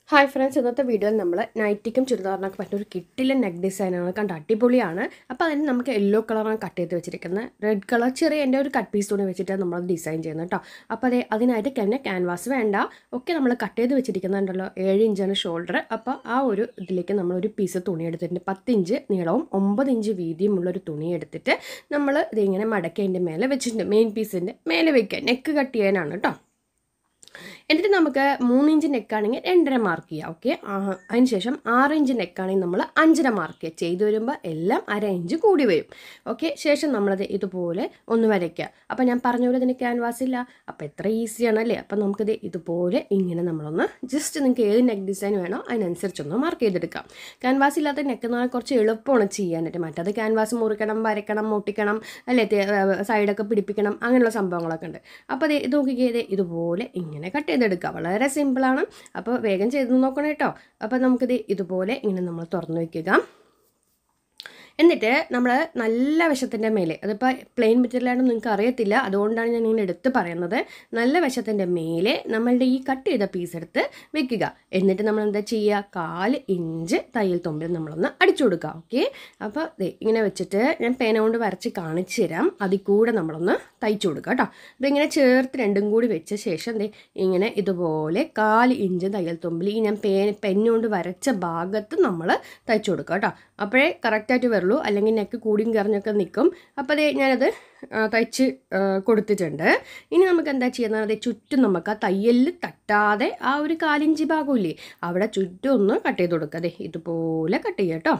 Hi friends ഇന്നത്തെ വീഡിയോയിൽ നമ്മൾ നൈറ്റിക്കും ചുരിദാറിനൊക്കെ പറ്റുന്ന ഒരു കിട്ടിലെ നെക്ക് ഡിസൈനാണ് കണ്ട് അടിപൊളിയാണ് അപ്പോൾ അതിന് നമുക്ക് യെല്ലോ കളറാണ് കട്ട് ചെയ്ത് വെച്ചിരിക്കുന്നത് റെഡ് കളർ ചെറിയ എൻ്റെ ഒരു കട്ട് പീസ് തുണി വെച്ചിട്ടാണ് നമ്മൾ ഡിസൈൻ ചെയ്യുന്നത് കേട്ടോ അപ്പോൾ അതെ അതിനായിട്ട് തന്നെ ക്യാൻവാസ് വേണ്ട ഒക്കെ നമ്മൾ കട്ട് ചെയ്ത് വെച്ചിരിക്കുന്നുണ്ടല്ലോ ഏഴ് ഇഞ്ചാണ് ഷോൾഡർ അപ്പോൾ ആ ഒരു ഇതിലേക്ക് നമ്മൾ ഒരു പീസ് തുണി എടുത്തിട്ടുണ്ട് പത്ത് ഇഞ്ച് നീളവും ഒമ്പത് ഇഞ്ച് വീതിയുമുള്ള ഒരു തുണി എടുത്തിട്ട് നമ്മൾ ഇതിങ്ങനെ മടക്കി അതിൻ്റെ മേലെ വെച്ചിട്ടുണ്ട് മെയിൻ പീസിൻ്റെ മേലെ വെക്കുക നെക്ക് കട്ട് ചെയ്യാനാണ് കേട്ടോ എന്നിട്ട് നമുക്ക് മൂന്ന് ഇഞ്ച് നെക്കാണെങ്കിൽ രണ്ടര മാർക്ക് ചെയ്യാം ഓക്കെ അതിന് ശേഷം ആറ് ഇഞ്ച് നെക്കാണെങ്കിൽ നമ്മൾ അഞ്ചര മാർക്ക് ചെയ്യുക ചെയ്തു വരുമ്പോൾ എല്ലാം അര ഇഞ്ച് കൂടി വരും ഓക്കെ ശേഷം നമ്മളത് ഇതുപോലെ ഒന്ന് വരയ്ക്കുക അപ്പോൾ ഞാൻ പറഞ്ഞ പോലെ ഇതിന് ക്യാൻവാസ് ഇല്ല അപ്പോൾ എത്ര ഈസിയാണല്ലേ അപ്പോൾ നമുക്കിത് ഇതുപോലെ ഇങ്ങനെ നമ്മളൊന്ന് ജസ്റ്റ് നിങ്ങൾക്ക് ഏത് നെക്ക് ഡിസൈൻ വേണോ അതിനനുസരിച്ചൊന്ന് മാർക്ക് ചെയ്തെടുക്കാം ക്യാൻവാസ് ഇല്ലാത്ത നെക്ക് എന്ന് പറഞ്ഞാൽ കുറച്ച് എളുപ്പമാണ് ചെയ്യാനായിട്ട് മറ്റത് ക്യാൻവാസ് മുറിക്കണം വരയ്ക്കണം മുട്ടിക്കണം അല്ലേ സൈഡൊക്കെ പിടിപ്പിക്കണം അങ്ങനെയുള്ള സംഭവങ്ങളൊക്കെ ഉണ്ട് അപ്പോൾ അത് ഇത് നോക്കിക്കേ ഇതുപോലെ ഇങ്ങനെ കട്ട് ചെയ്തെടുക്കുക വളരെ സിമ്പിളാണ് അപ്പോൾ വേഗം ചെയ്ത് നോക്കണം കേട്ടോ അപ്പോൾ നമുക്കിത് ഇതുപോലെ ഇങ്ങനെ നമ്മൾ തുറന്നു വയ്ക്കുക എന്നിട്ട് നമ്മൾ നല്ല വശത്തിൻ്റെ മേലെ അതിപ്പോൾ പ്ലെയിൻ മെറ്റീരിയലാണെന്ന് നിങ്ങൾക്ക് അറിയത്തില്ല അതുകൊണ്ടാണ് ഞാൻ ഇങ്ങനെ എടുത്ത് പറയുന്നത് നല്ല വശത്തിൻ്റെ മേലെ നമ്മളുടെ ഈ കട്ട് ചെയ്ത പീസ് എടുത്ത് വെക്കുക എന്നിട്ട് നമ്മൾ എന്താ ചെയ്യുക കാല് ഇഞ്ച് തയ്യൽ തുമ്പിൽ നമ്മളൊന്ന് അടിച്ചു കൊടുക്കുക ഓക്കെ അപ്പോൾ ദേ ഇങ്ങനെ വെച്ചിട്ട് ഞാൻ പേന കൊണ്ട് വരച്ച് കാണിച്ചു തരാം അതിൽ കൂടെ നമ്മളൊന്ന് തയ്ച്ചു കൊടുക്കുക കേട്ടോ ഇതിങ്ങനെ ചേർത്ത് രണ്ടും കൂടി വെച്ച ശേഷം ദേ ഇങ്ങനെ ഇതുപോലെ കാല് ഇഞ്ച് തയ്യൽ തുമ്പിൽ ഈ ഞാൻ പേന പെന്നുകൊണ്ട് വരച്ച ഭാഗത്ത് നമ്മൾ തയ്ച്ചു കൊടുക്കുക കേട്ടോ അപ്പോഴേ കറക്റ്റായിട്ട് വരുള്ളൂ അല്ലെങ്കിൽ നെക്ക് കൂടിയും കറിഞ്ഞൊക്കെ നിൽക്കും അപ്പോൾ അതേ ഞാനത് തയ്ച്ച് കൊടുത്തിട്ടുണ്ട് ഇനി നമുക്ക് എന്താ ചെയ്യുന്നത് അതേ ചുറ്റും നമുക്ക് ആ തയ്യലിൽ തട്ടാതെ ആ ഒരു കാലിഞ്ചി ഭാഗമില്ലേ അവിടെ ചുറ്റും ഒന്ന് കട്ട് ചെയ്ത് കൊടുക്കുക അതെ ഇതുപോലെ കട്ട് ചെയ്യുക കേട്ടോ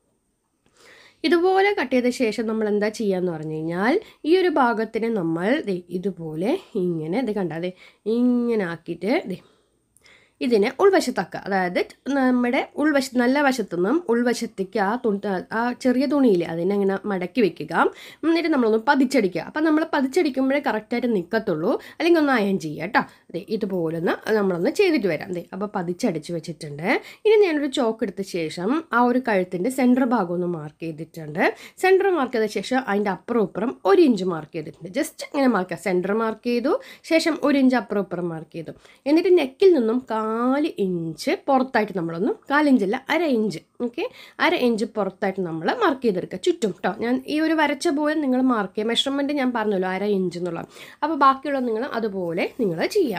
ഇതുപോലെ കട്ട് ചെയ്ത ശേഷം നമ്മൾ എന്താ ചെയ്യാന്ന് പറഞ്ഞു കഴിഞ്ഞാൽ ഈ ഒരു ഭാഗത്തിന് നമ്മൾ ദേ ഇതുപോലെ ഇങ്ങനെ ഇത് കണ്ടാതെ ഇങ്ങനെ ആക്കിയിട്ട് ദേ ഇതിനെ ഉൾവശത്താക്കുക അതായത് നമ്മുടെ ഉൾവശ നല്ല വശത്തു നിന്നും ഉൾവശത്തേക്ക് ആ തുണി ആ ചെറിയ തുണിയിൽ അതിനെ അങ്ങനെ മടക്കി വെക്കുക എന്നിട്ട് നമ്മളൊന്ന് പതിച്ചടിക്കുക അപ്പം നമ്മൾ പതിച്ചടിക്കുമ്പോഴേ കറക്റ്റായിട്ട് നിൽക്കത്തുള്ളൂ അല്ലെങ്കിൽ ഒന്ന് അയൺ ചെയ്യുക കേട്ടോ അതെ ഇതുപോലെ ഒന്ന് നമ്മളൊന്ന് ചെയ്തിട്ട് വരാം അതെ അപ്പോൾ പതിച്ചടിച്ച് വെച്ചിട്ടുണ്ട് ഇനി ഞാനൊരു ചോക്ക് എടുത്ത ശേഷം ആ ഒരു കഴുത്തിൻ്റെ സെൻറ്റർ ഭാഗം ഒന്ന് മാർക്ക് ചെയ്തിട്ടുണ്ട് സെൻറ്റർ മാർക്ക് ചെയ്ത ശേഷം അതിൻ്റെ അപ്പുറം ഇപ്പുറം ഒരു ഇഞ്ച് മാർക്ക് ചെയ്തിട്ടുണ്ട് ജസ്റ്റ് ഇങ്ങനെ മാർക്ക് ചെയ്യുക സെൻറ്റർ മാർക്ക് ചെയ്തു ശേഷം ഒരു ഇഞ്ച് അപ്പുറം ഇപ്പുറം മാർക്ക് ചെയ്തു എന്നിട്ട് നെക്കിൽ നിന്നും നാല് ഇഞ്ച് പുറത്തായിട്ട് നമ്മളൊന്ന് കാലിഞ്ചല്ല അര ഇഞ്ച് ഓക്കെ അര ഇഞ്ച് പുറത്തായിട്ട് നമ്മൾ മാർക്ക് ചെയ്തെടുക്കുക ചുറ്റും കേട്ടോ ഞാൻ ഈ ഒരു വരച്ച പോലെ നിങ്ങൾ മാർക്ക് ചെയ്യുക മെഷർമെൻറ്റ് ഞാൻ പറഞ്ഞല്ലോ അര ഇഞ്ച് എന്നുള്ളത് അപ്പോൾ ബാക്കിയുള്ള നിങ്ങൾ അതുപോലെ നിങ്ങൾ ചെയ്യാം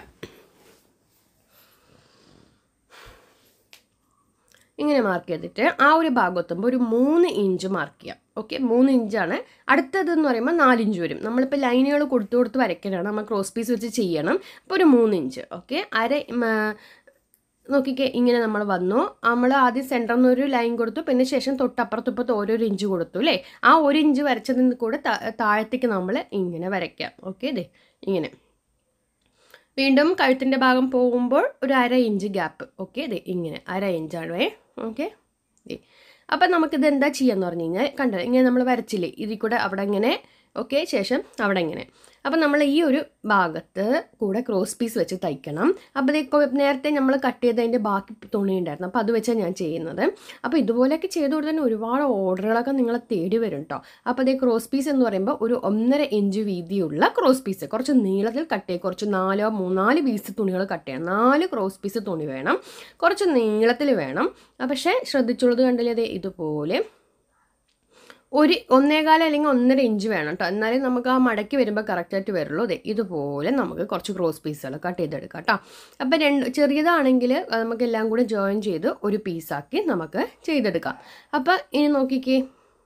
ഇങ്ങനെ മാർക്ക് ചെയ്തിട്ട് ആ ഒരു ഭാഗത്തുമ്പോൾ ഒരു മൂന്ന് ഇഞ്ച് മാർക്ക് ചെയ്യാം ഓക്കെ മൂന്ന് ഇഞ്ചാണ് അടുത്തതെന്ന് പറയുമ്പോൾ നാലിഞ്ച് വരും നമ്മളിപ്പോൾ ലൈനുകൾ കൊടുത്തു കൊടുത്ത് വരയ്ക്കാനാണ് നമ്മൾ ക്രോസ് പീസ് വെച്ച് ചെയ്യണം അപ്പോൾ ഒരു മൂന്ന് ഇഞ്ച് ഓക്കെ അര നോക്കിക്കേ ഇങ്ങനെ നമ്മൾ വന്നു നമ്മൾ ആദ്യം സെൻറ്ററിൽ നിന്ന് ഒരു ലൈൻ കൊടുത്തു പിന്നെ ശേഷം തൊട്ടപ്പുറത്ത് ഇപ്പുറത്ത് ഓരോരു ഇഞ്ച് കൊടുത്തു അല്ലേ ആ ഒരു ഇഞ്ച് വരച്ചതിന് കൂടെ താഴത്തേക്ക് നമ്മൾ ഇങ്ങനെ വരയ്ക്കാം ഓക്കെ ഇതേ ഇങ്ങനെ വീണ്ടും കഴുത്തിൻ്റെ ഭാഗം പോകുമ്പോൾ ഒരു അര ഇഞ്ച് ഗ്യാപ്പ് ഓക്കെ ഇതേ ഇങ്ങനെ അര ഇഞ്ചാണേ ഓക്കെ അപ്പം നമുക്കിത് എന്താ ചെയ്യാന്ന് പറഞ്ഞു കഴിഞ്ഞാൽ കണ്ടത് ഇങ്ങനെ നമ്മൾ വരച്ചില്ലേ ഇതിൽ കൂടെ അവിടെ ഇങ്ങനെ ഓക്കെ ശേഷം അവിടെ ഇങ്ങനെ അപ്പം നമ്മൾ ഈ ഒരു ഭാഗത്ത് കൂടെ ക്രോസ് പീസ് വെച്ച് തയ്ക്കണം അപ്പോൾ ഇപ്പോൾ നേരത്തെ നമ്മൾ കട്ട് ചെയ്തതിൻ്റെ ബാക്കി തുണി ഉണ്ടായിരുന്നു അപ്പോൾ അത് വെച്ചാണ് ഞാൻ ചെയ്യുന്നത് അപ്പോൾ ഇതുപോലെയൊക്കെ ചെയ്ത് കൊടുത്താൽ ഒരുപാട് ഓർഡറുകളൊക്കെ നിങ്ങളെ തേടി വരും കേട്ടോ അപ്പോൾ അതേ ക്രോസ് പീസ് എന്ന് പറയുമ്പോൾ ഒരു ഒന്നര ഇഞ്ച് വീതിയുള്ള ക്രോസ് പീസ് കുറച്ച് നീളത്തിൽ കട്ട് ചെയ്യുക കുറച്ച് നാലോ മൂന്നാല് പീസ് തുണികൾ കട്ട് ചെയ്യണം നാല് ക്രോസ് പീസ് തുണി വേണം കുറച്ച് നീളത്തിൽ വേണം പക്ഷേ ശ്രദ്ധിച്ചുള്ളത് കണ്ടില്ലേ അതെ ഇതുപോലെ ഒരു ഒന്നേകാല അല്ലെങ്കിൽ ഒന്നര ഇഞ്ച് വേണം കേട്ടോ എന്നാലേ നമുക്ക് ആ മടക്കി വരുമ്പോൾ കറക്റ്റായിട്ട് വരുള്ളൂ അതെ ഇതുപോലെ നമുക്ക് കുറച്ച് ക്രോസ് പീസുകൾ കട്ട് ചെയ്തെടുക്കാം കേട്ടോ അപ്പോൾ രണ്ട് ചെറിയതാണെങ്കിൽ നമുക്ക് എല്ലാം കൂടി ജോയിൻ ചെയ്ത് ഒരു പീസാക്കി നമുക്ക് ചെയ്തെടുക്കാം അപ്പോൾ ഇനി നോക്കിക്കേ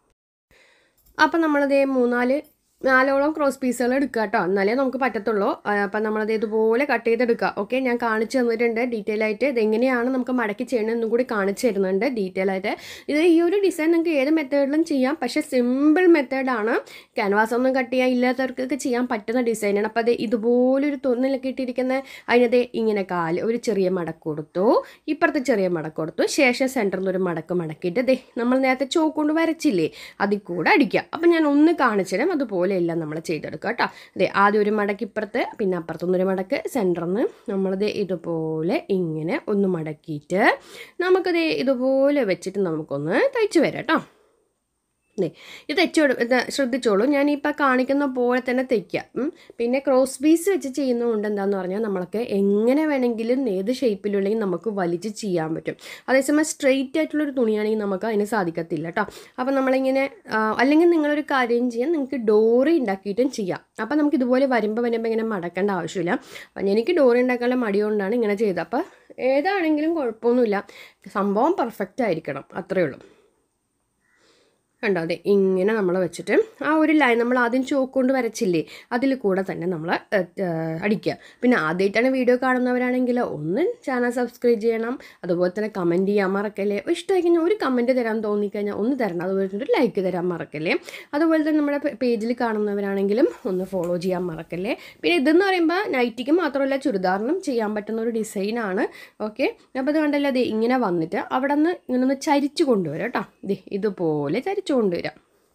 അപ്പം നമ്മളതേ മൂന്നാല് നാലോളം ക്രോസ് പീസുകൾ എടുക്കുക കേട്ടോ എന്നാലേ നമുക്ക് പറ്റത്തുള്ളൂ അപ്പം നമ്മളത് ഇതുപോലെ കട്ട് ചെയ്തെടുക്കുക ഓക്കെ ഞാൻ കാണിച്ചു തന്നിട്ടുണ്ട് ഡീറ്റെയിൽ ആയിട്ട് ഇതെങ്ങനെയാണ് നമുക്ക് മടക്കി ചെയ്യണമെന്നും കൂടി കാണിച്ചു തരുന്നുണ്ട് ഡീറ്റെയിൽ ആയിട്ട് ഇത് ഈ ഒരു ഡിസൈൻ നിങ്ങൾക്ക് ഏത് മെത്തേഡിലും ചെയ്യാം പക്ഷേ സിമ്പിൾ മെത്തേഡാണ് ക്യാൻവാസ് ഒന്നും കട്ട് ചെയ്യാൻ ഇല്ലാത്തവർക്കൊക്കെ ചെയ്യാൻ പറ്റുന്ന ഡിസൈനാണ് അപ്പോൾ അത് ഇതുപോലൊരു തുന്നലൊക്കെ ഇട്ടിരിക്കുന്ന അതിനത് ഇങ്ങനെ കാല് ഒരു ചെറിയ മടക്ക് കൊടുത്തു ഇപ്പുറത്ത് ചെറിയ മടക്ക് കൊടുത്തു ശേഷം സെൻറ്ററിൽ നിന്ന് ഒരു മടക്ക് മടക്കിയിട്ട് ദേ നമ്മൾ നേരത്തെ ചോക്ക് കൊണ്ട് വരച്ചില്ലേ അതിൽ കൂടെ അടിക്കുക അപ്പം ഞാൻ ഒന്ന് കാണിച്ചു തരാം അതുപോലെ പോലെ എല്ലാം നമ്മൾ ചെയ്തെടുക്കുക കേട്ടോ അതെ ആദ്യം ഒരു മടക്ക് ഇപ്പുറത്ത് പിന്നെ അപ്പുറത്തുനിന്നൊരു മടക്ക് സെൻറ്ററിൽ നിന്ന് നമ്മളത് ഇതുപോലെ ഇങ്ങനെ ഒന്ന് മടക്കിയിട്ട് നമുക്കത് ഇതുപോലെ വെച്ചിട്ട് നമുക്കൊന്ന് തയ്ച്ച് വരാം കേട്ടോ ദേ, ഇത് തെച്ചോട് ഇത് ശ്രദ്ധിച്ചോളൂ ഞാനിപ്പോൾ കാണിക്കുന്ന പോലെ തന്നെ തെയ്ക്കുക ഉം. പിന്നെ ക്രോസ് പീസ് വെച്ച് ചെയ്യുന്നതുകൊണ്ട് എന്താണെന്ന് പറഞ്ഞാൽ നമ്മൾക്ക് എങ്ങനെ വേണമെങ്കിലും ഏത് ഷേപ്പിലുണ്ടെങ്കിൽ നമുക്ക് വലിച്ച് ചെയ്യാൻ പറ്റും അതേസമയം സ്ട്രെയിറ്റ് ആയിട്ടുള്ളൊരു തുണിയാണെങ്കിൽ നമുക്ക് അതിന് സാധിക്കത്തില്ല കേട്ടോ അപ്പോൾ നമ്മളിങ്ങനെ ആ, അല്ലെങ്കിൽ നിങ്ങളൊരു കാര്യം ചെയ്യാം നിങ്ങൾക്ക് ഡോറി ഉണ്ടാക്കിയിട്ടും ചെയ്യാം അപ്പോൾ നമുക്ക് ഇതുപോലെ വരുമ്പോൾ വരുമ്പോൾ ഇങ്ങനെ മടക്കേണ്ട ആവശ്യമില്ല അപ്പം എനിക്ക് ഡോറി ഉണ്ടാക്കാനുള്ള മടി കൊണ്ടാണ് ഇങ്ങനെ ചെയ്തത് അപ്പോൾ ഏതാണെങ്കിലും കുഴപ്പമൊന്നുമില്ല സംഭവം പെർഫെക്റ്റ് ആയിരിക്കണം അത്രയേ ഉള്ളൂ കണ്ടോ അതെ ഇങ്ങനെ നമ്മൾ വെച്ചിട്ട് ആ ഒരു ലൈൻ നമ്മൾ ആദ്യം ചോക്ക് കൊണ്ട് വരച്ചില്ലേ അതിൽ കൂടെ തന്നെ നമ്മൾ അടിക്കുക പിന്നെ ആദ്യമായിട്ടാണ് വീഡിയോ കാണുന്നവരാണെങ്കിൽ ഒന്ന് ചാനൽ സബ്സ്ക്രൈബ് ചെയ്യണം അതുപോലെ തന്നെ കമൻറ്റ് ചെയ്യാൻ മറക്കല്ലേ ഇഷ്ടമായി കഴിഞ്ഞാൽ ഒരു കമൻറ്റ് തരാൻ തോന്നിക്കഴിഞ്ഞാൽ ഒന്ന് തരണം അതുപോലെ തന്നെ ഒരു ലൈക്ക് തരാൻ മറക്കല്ലേ അതുപോലെ തന്നെ നമ്മുടെ പേജിൽ കാണുന്നവരാണെങ്കിലും ഒന്ന് ഫോളോ ചെയ്യാൻ മറക്കല്ലേ പിന്നെ ഇതെന്ന് പറയുമ്പോൾ നൈറ്റിക്ക് മാത്രമല്ല ചുരിദാറിനും ചെയ്യാൻ പറ്റുന്ന ഒരു ഡിസൈനാണ് ഓക്കെ അപ്പോൾ അത് കണ്ടല്ലോ അതെ ഇങ്ങനെ വന്നിട്ട് അവിടെ നിന്ന് ഇങ്ങനെ ഒന്ന് ചരിച്ച് കൊണ്ടുവരാം കേട്ടോ ദേ ഇതുപോലെ ചരിച്ച് കൊണ്ടുവരാം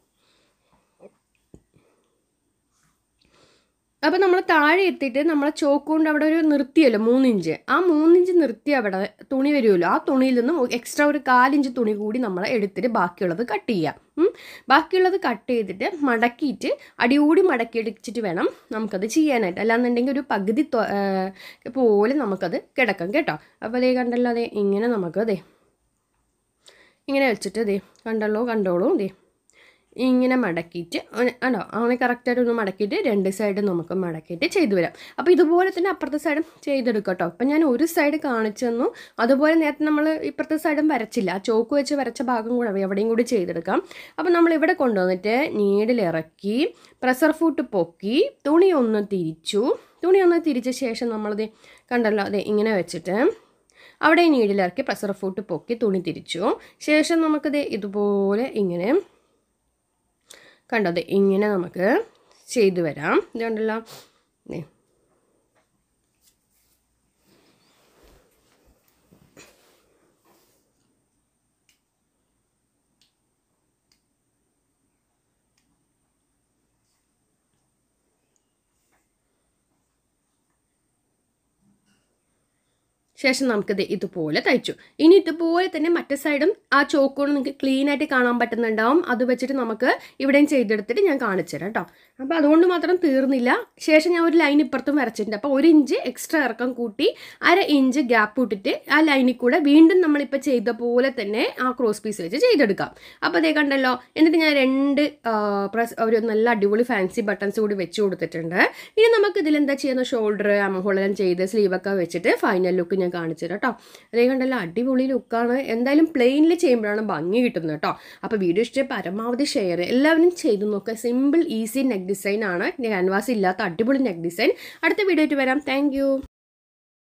അപ്പോൾ നമ്മൾ താഴെ എത്തിയിട്ട് നമ്മൾ ചോക്ക് കൊണ്ട് അവിടെ ഒരു നിർത്തിയല്ലോ മൂന്നിഞ്ച് ആ മൂന്നിഞ്ച് നിർത്തി അവിടെ തുണി വരുമല്ലോ ആ തുണിയിൽ നിന്നും എക്സ്ട്രാ ഒരു കാലിഞ്ച് തുണി കൂടി നമ്മൾ എടുത്തിട്ട് ബാക്കിയുള്ളത് കട്ട് ചെയ്യാം ഉം. ബാക്കിയുള്ളത് കട്ട് ചെയ്തിട്ട് മടക്കിയിട്ട് അടികൂടി മടക്കി അടിച്ചിട്ട് വേണം നമുക്കത് ചെയ്യാനായിട്ട് അല്ലാന്നുണ്ടെങ്കിൽ ഒരു പകുതി തൊ- ആ, പോലെ നമുക്കത് കിടക്കാം കേട്ടോ അപ്പോൾ അതേ കണ്ടല്ലോ അതെ ഇങ്ങനെ നമുക്ക് അതെ ഇങ്ങനെ വെച്ചിട്ട് ദേ കണ്ടല്ലോ കണ്ടോളൂ ദേ ഇങ്ങനെ മടക്കിയിട്ട് അവന്- ആണോ അവനെ കറക്റ്റായിട്ട് ഒന്ന് മടക്കിയിട്ട് രണ്ട് സൈഡും നമുക്ക് മടക്കിയിട്ട് ചെയ്തു വരാം അപ്പോൾ ഇതുപോലെ തന്നെ അപ്പുറത്തെ സൈഡും ചെയ്തെടുക്കാം കേട്ടോ അപ്പം ഞാൻ ഒരു സൈഡ് കാണിച്ചു തന്നു അതുപോലെ നേരത്തെ നമ്മൾ ഇപ്പുറത്തെ സൈഡും വരച്ചില്ല ആ ചോക്ക് വെച്ച് വരച്ച ഭാഗം കൂടെ എവിടെയും കൂടി ചെയ്തെടുക്കാം അപ്പം നമ്മൾ ഇവിടെ കൊണ്ടുവന്നിട്ട് നീഡിലിറക്കി പ്രഷർ ഫൂട്ട് പൊക്കി തുണി ഒന്ന് തിരിച്ചു തുണി ഒന്ന് തിരിച്ച ശേഷം നമ്മളത് കണ്ടല്ലോ അതെ ഇങ്ങനെ വെച്ചിട്ട് അവിടെ ഈ നീഡിലിറക്കി പ്രഷർ ഫൂട്ട് പൊക്കി തുണി തിരിച്ചു ശേഷം നമുക്കത് ഇതുപോലെ ഇങ്ങനെ കണ്ടത് ഇങ്ങനെ നമുക്ക് ചെയ്തു വരാം ഇത് കണ്ടല്ലോ ദേ. ശേഷം നമുക്കിത് ഇതുപോലെ തയ്ച്ചു ഇനി ഇതുപോലെ തന്നെ മറ്റേ സൈഡും ആ ചോക്കോട് നിങ്ങൾക്ക് ക്ലീൻ ആയിട്ട് കാണാൻ പറ്റുന്നുണ്ടാവും അത് വെച്ചിട്ട് നമുക്ക് ഇവിടെയും ചെയ്തെടുത്തിട്ട് ഞാൻ കാണിച്ചു തരാം കേട്ടോ അപ്പോൾ അതുകൊണ്ട് മാത്രം തീർന്നില്ല ശേഷം ഞാൻ ഒരു ലൈൻ ഇപ്പുറത്തും വരച്ചിട്ടുണ്ട് അപ്പോൾ ഒരു ഇഞ്ച് എക്സ്ട്രാ ഇറക്കം കൂട്ടി അര ഇഞ്ച് ഗ്യാപ്പ് ഇട്ടിട്ട് ആ ലൈനിൽ കൂടെ വീണ്ടും നമ്മളിപ്പോൾ ചെയ്ത പോലെ തന്നെ ആ ക്രോസ് പീസ് വെച്ച് ചെയ്തെടുക്കാം അപ്പോൾ അതേ കണ്ടല്ലോ എന്നിട്ട് ഞാൻ രണ്ട് പ്രസ് ഒരു നല്ല അടിപൊളി ഫാൻസി ബട്ടൺസ് കൂടി വെച്ച് കൊടുത്തിട്ടുണ്ട് ഇനി നമുക്ക് ഇതിൽ എന്താ ചെയ്യുന്ന ഷോൾഡർ അമഹോളെല്ലാം ചെയ്ത് സ്ലീവൊക്കെ വെച്ചിട്ട് ഫൈനൽ ലുക്ക് ഞാൻ കാണിച്ചു തരാം കേട്ടോ അതേ കണ്ടല്ലോ അടിപൊളി ലുക്കാണ് എന്തായാലും പ്ലെയിനിൽ ചെയ്യുമ്പോഴാണ് ഭംഗി കിട്ടുന്നത് കേട്ടോ അപ്പോൾ വീഡിയോ ഇഷ്ടം പരമാവധി ഷെയർ എല്ലാവരും ചെയ്തു നോക്കുക സിമ്പിൾ ഈസി നെക്ക് ഡിസൈൻ ആണ് ക്യാൻവാസ് ഇല്ലാത്ത അടിപൊളി നെക്ക് ഡിസൈൻ അടുത്ത വീഡിയോ ആയിട്ട് വരാം താങ്ക്